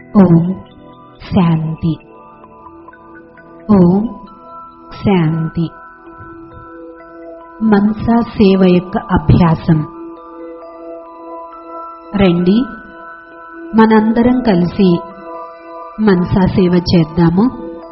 ఓం శాంతి ఓం శాంతి మనసా సేవ యొక్క అభ్యాసం రండి మనందరం కలిసి మనసా సేవ చేద్దాము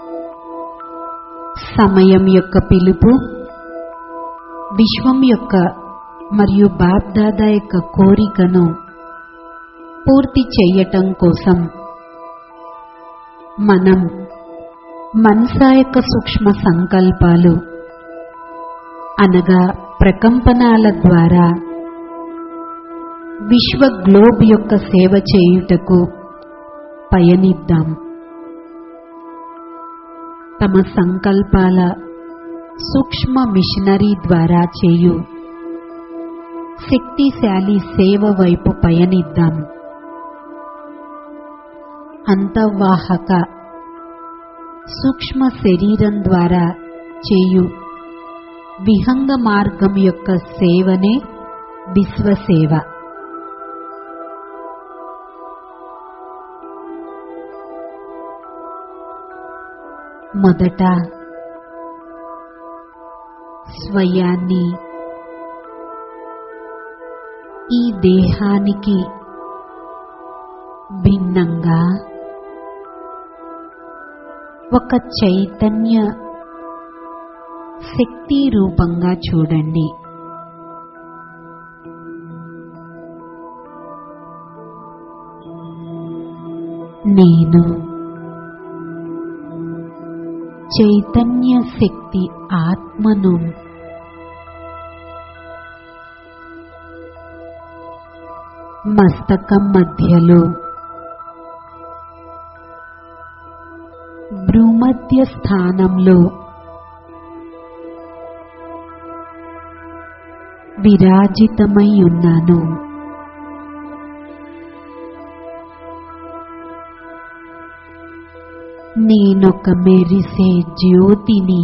సమయం యొక్క పిలుపు విశ్వం యొక్క మరియు బాప్దాదా యొక్క కోరికను పూర్తి చేయటం కోసం మనం మనసా యొక్క సూక్ష్మ సంకల్పాలు అనగా ప్రకంపనాల ద్వారా విశ్వ గ్లోబ్ యొక్క సేవ చేయుటకు పయనిద్దాం తమ సంకల్పాల సూక్ష్మ మిషనరీ ద్వారా చేయు శక్తిశాలి సేవ వైపు పయనిద్దాం అంతర్వాహక సూక్ష్మ శరీరం ద్వారా చేయు విహంగ మార్గం యొక్క సేవనే విశ్వసేవ మొదట స్వయాన్ని ఈ దేహానికి భిన్నంగా ఒక చైతన్య శక్తి రూపంగా చూడండి నేను చైతన్య శక్తి ఆత్మను మస్తకం మధ్యలో భ్రూమధ్య స్థానంలో విరాజితమై ఉన్నాను నేనొక మెరిసే జ్యోతిని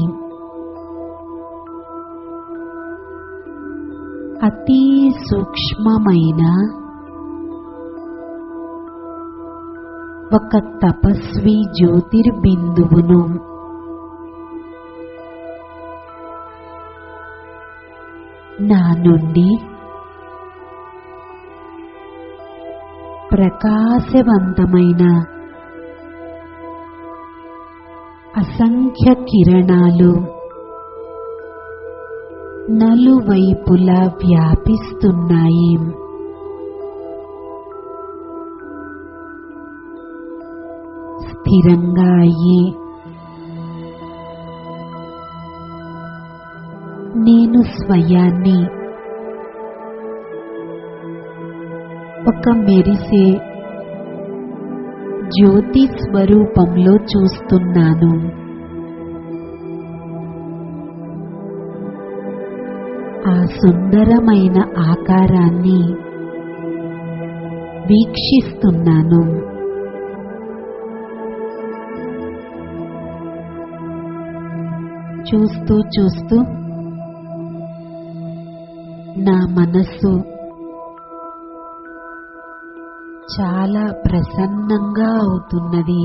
అతి సూక్ష్మమైన ఒక తపస్వి జ్యోతిర్బిందువును నా నుండి ప్రకాశవంతమైన అసంఖ్య కిరణాలు నలువైపులా వ్యాపిస్తున్నాయి స్థిరంగా అయ్యి నేను స్వయాన్ని ఒక మెరిసే జ్యోతి స్వరూపంలో చూస్తున్నాను ఆ సుందరమైన ఆకారాన్ని వీక్షిస్తున్నాను చూస్తూ చూస్తూ నా మనస్సు చాలా ప్రసన్నంగా అవుతున్నది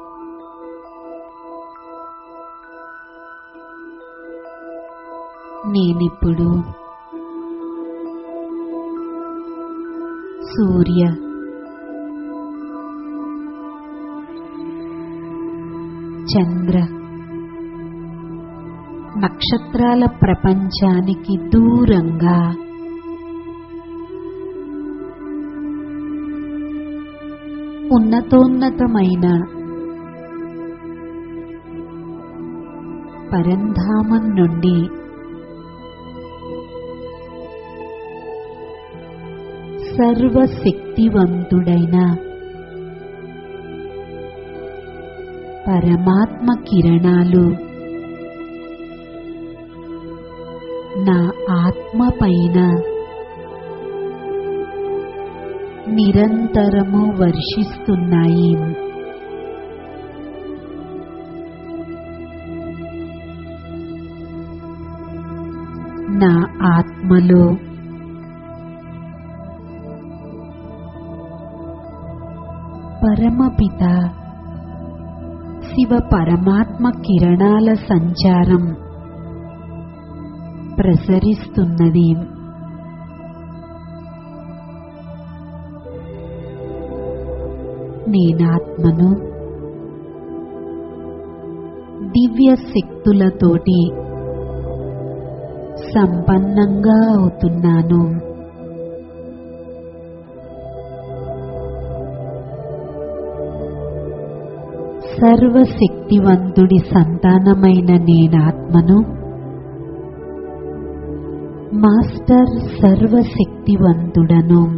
నేనిప్పుడు సూర్య చంద్ర నక్షత్రాల ప్రపంచానికి దూరంగా ఉన్నతోన్నతమైన పరంధామం నుండి సర్వశక్తివంతుడైన పరమాత్మ కిరణాలు నా ఆత్మ పైన నిరంతరము వర్షిస్తున్నాయి నా ఆత్మలో పరమపిత శివ పరమాత్మ కిరణాల సంచారం ప్రసరిస్తున్నది నేనాత్మను దివ్య శక్తులతోటి సంపన్నంగా అవుతున్నాను సర్వశక్తివంతుడి సంతానమైన నేనాత్మను మాస్టర్ సర్వశక్తివంతుడను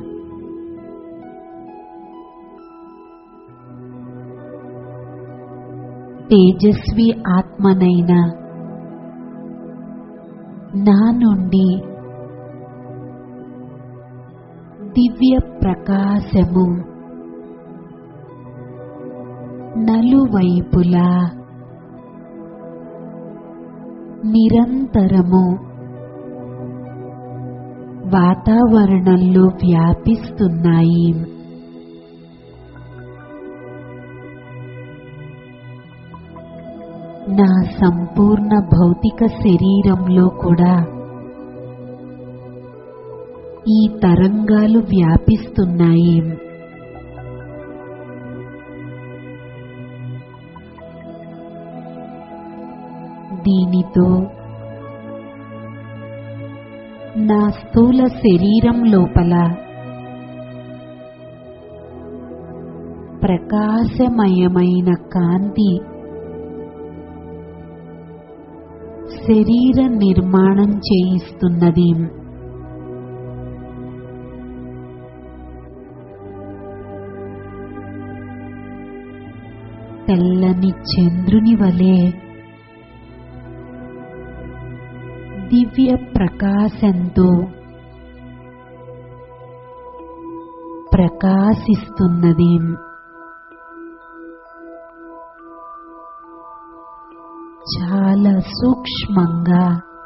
తేజస్వి ఆత్మనైన నా నుండి దివ్య ప్రకాశము నలువైపులా నిరంతరము వాతావరణంలో వ్యాపిస్తున్నాయి నా సంపూర్ణ భౌతిక శరీరంలో కూడా ఈ తరంగాలు వ్యాపిస్తున్నాయి దీనితో నా స్థూల శరీరం లోపల ప్రకాశమయమైన కాంతి శరీర నిర్మాణం చేయిస్తున్నది తెల్లని చంద్రుని వలె దివ్య ప్రకాశంతో ప్రకాశిస్తున్నది చాలా సూక్ష్మంగా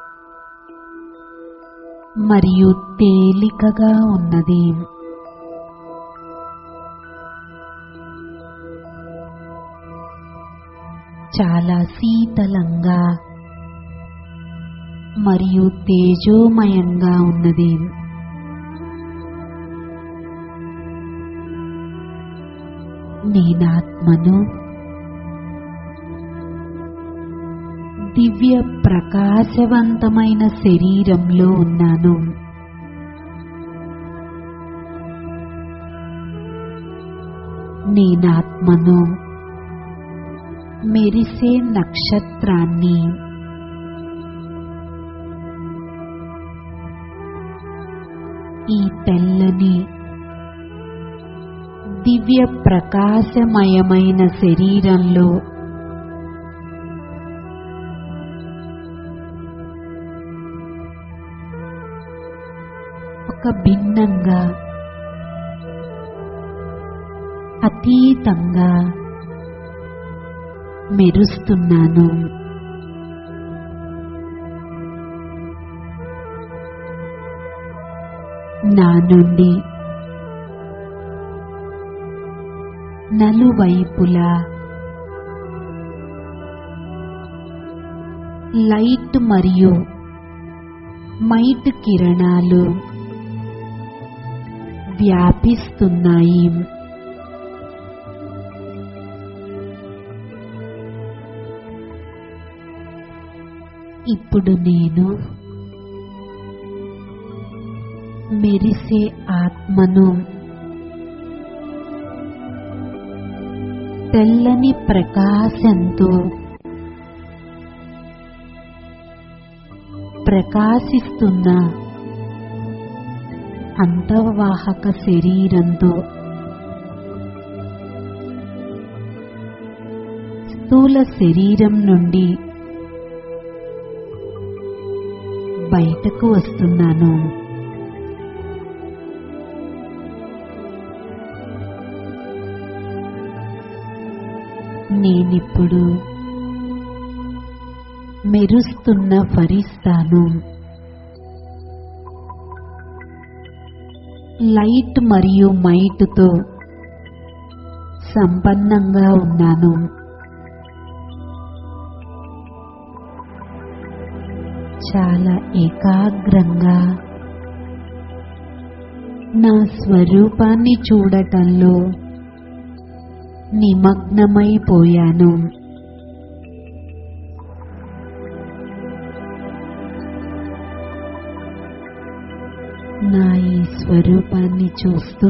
మరియు తేలికగా ఉన్నది చాలా శీతలంగా మరియు తేజోమయంగా ఉన్నది నేనాత్మను దివ్య ప్రకాశవంతమైన శరీరంలో ఉన్నాను నేనాత్మను మెరిసే నక్షత్రాన్ని ఈ తెల్లని దివ్య ప్రకాశమయమైన శరీరంలో ఒక భిన్నంగా అతీతంగా మెరుస్తున్నాను నా నుండి నలువైపులా లైట్ మరియు మైట్ కిరణాలు వ్యాపిస్తున్నాయి ఇప్పుడు నేను మెరిసే ఆత్మను తెల్లని ప్రకాశంతో ప్రకాశిస్తున్న అంతర్వాహక శరీరంతో స్థూల శరీరం నుండి బయటకు వస్తున్నాను నేనిప్పుడు మెరుస్తున్న ఫరిస్తాను లైట్ మరియు మైట్తో సంపన్నంగా ఉన్నాను చాలా ఏకాగ్రంగా నా స్వరూపాన్ని చూడటంలో నిమగ్నమైపోయాను నా ఈ స్వరూపాన్ని చూస్తూ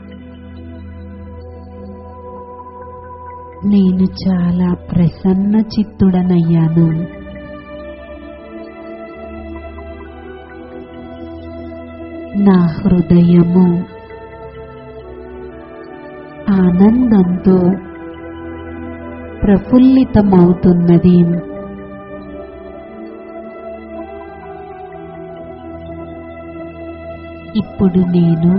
నేను చాలా ప్రసన్న చిత్తుడనయ్యాను నా హృదయము ఆనందంతో ప్రఫుల్లితమవుతున్నది ఇప్పుడు నేను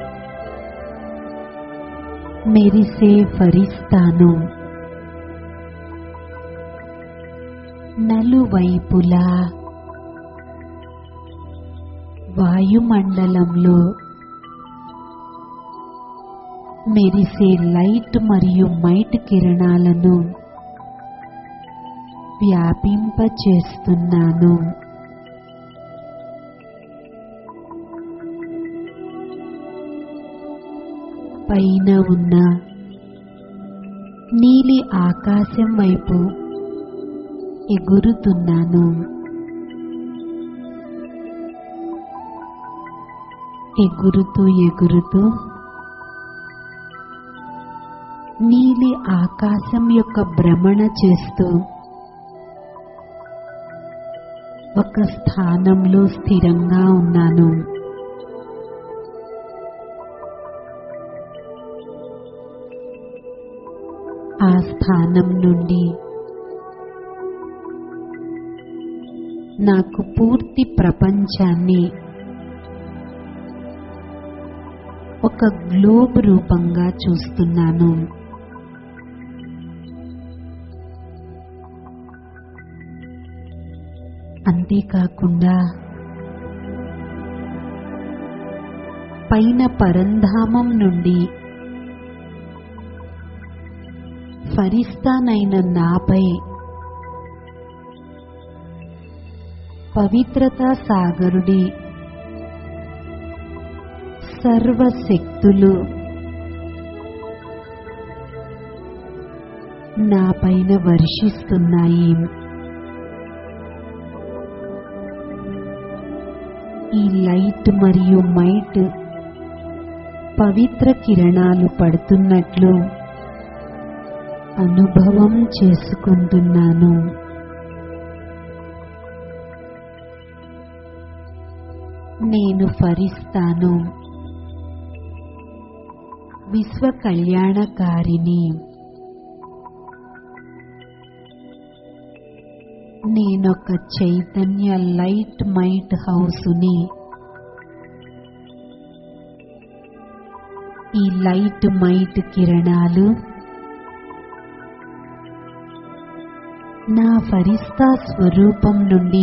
మెరిసే ఫరిస్తాను నలువైపులా వాయుమండలంలో మెరిసే లైట్ మరియు మైట్ కిరణాలను వ్యాపింపచేస్తున్నాను పైన ఉన్న నీలి ఆకాశం వైపు ఎగురుతున్నాను ఎగురుతూ ఎగురుతూ నీలి ఆకాశం యొక్క భ్రమణ చేస్తూ ఒక స్థానంలో స్థిరంగా ఉన్నాను ఆ స్థానం నుండి నాకు పూర్తి ప్రపంచాన్ని ఒక గ్లోబ్ రూపంగా చూస్తున్నాను అంతేకాకుండా పైన పరంధామం నుండి ఫరిస్తానైన నాపై పవిత్రతా సాగరుడి సర్వశక్తులు నా పైన వర్షిస్తున్నాయి ఈ లైట్ మరియు మైట్ పవిత్ర కిరణాలు పడుతున్నట్లు అనుభవం చేసుకుంటున్నాను నేను ఫరిస్తాను విశ్వ కళ్యాణకారిని నేనొక చైతన్య లైట్ మైట్ హౌసుని ఈ లైట్ మైట్ కిరణాలు నా ఫరిస్తా స్వరూపం నుండి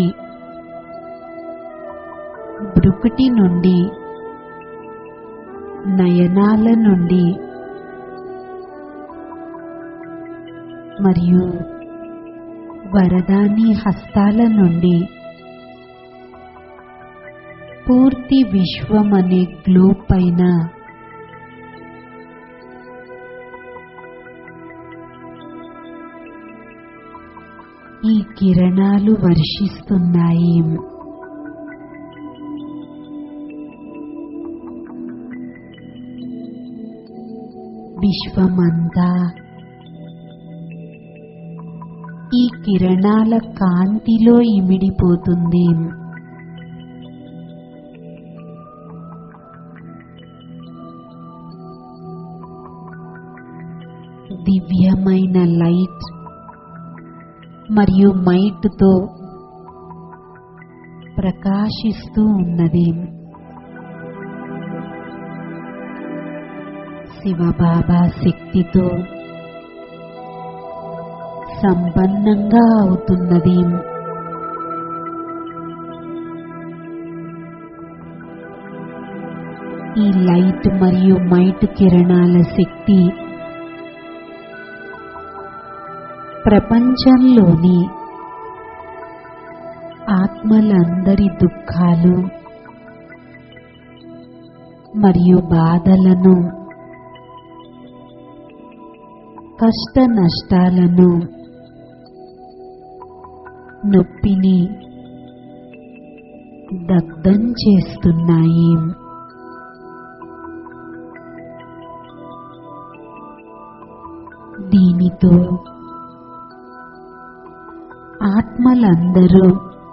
బ్రుకుటి నుండి నయనాల నుండి మరియు వరదాని హస్తాల నుండి పూర్తి విశ్వం అనే గ్లోబ్ పైన ఈ కిరణాలు వర్షిస్తున్నాయి విశ్వమంతా ఈ కిరణాల కాంతిలో ఇమిడిపోతుంది దివ్యమైన లైట్ మరియు మైట్తో ప్రకాశిస్తూ ఉన్నది శివబాబా శక్తితో సంపన్నంగా అవుతున్నది ఈ లైట్ మరియు మైట్ కిరణాల శక్తి ప్రపంచంలోని ఆత్మలందరి దుఃఖాలు మరియు బాధలను కష్ట నష్టాలను నొప్పిని దగ్ధం చేస్తున్నాయి దీనితో ఆత్మలందరూ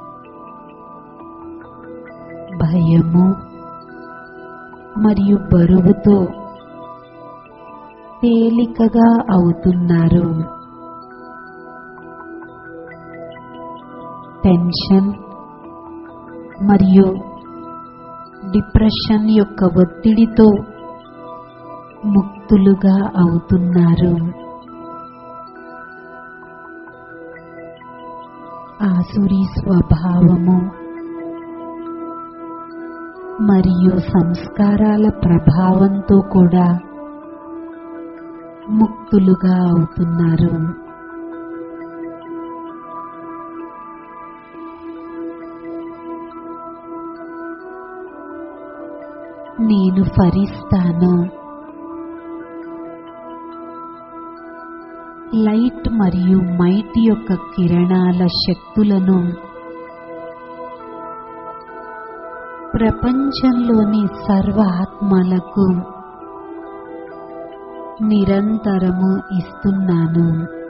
భయము మరియు బరువుతో తేలికగా అవుతున్నారు టెన్షన్ మరియు డిప్రెషన్ యొక్క ఒత్తిడితో ముక్తులుగా అవుతున్నారు ఆసురి స్వభావము మరియు సంస్కారాల ప్రభావంతో కూడా ముక్తులుగా అవుతున్నారు నేను ఫరిస్తాను లైట్ మరియు మైట్ యొక్క కిరణాల శక్తులను ప్రపంచంలోని సర్వ ఆత్మలకు నిరంతరము ఇస్తున్నాను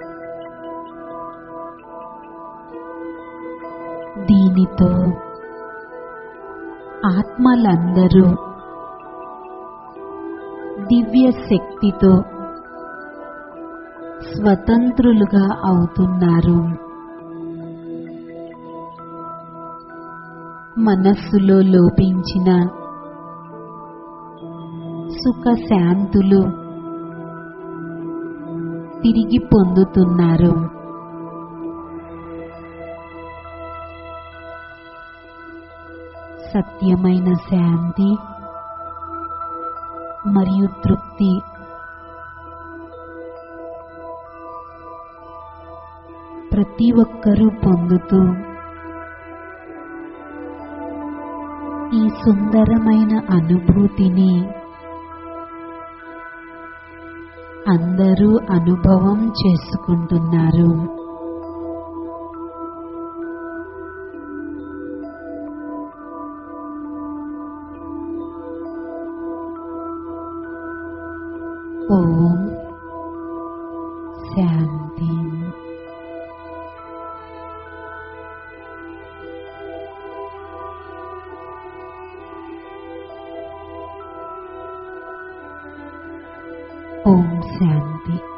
దీనితో ఆత్మలందరూ దివ్య శక్తితో స్వతంత్రులుగా అవుతున్నారు మనస్సులో లోపించిన సుఖ శాంతులు తిరిగి పొందుతున్నారు సత్యమైన శాంతి మరియు తృప్తి ప్రతి ఒక్కరూ పొందుతూ ఈ సుందరమైన అనుభూతిని అందరూ అనుభవం చేసుకుంటున్నారు ఓం శాంతి ఓం శాంతి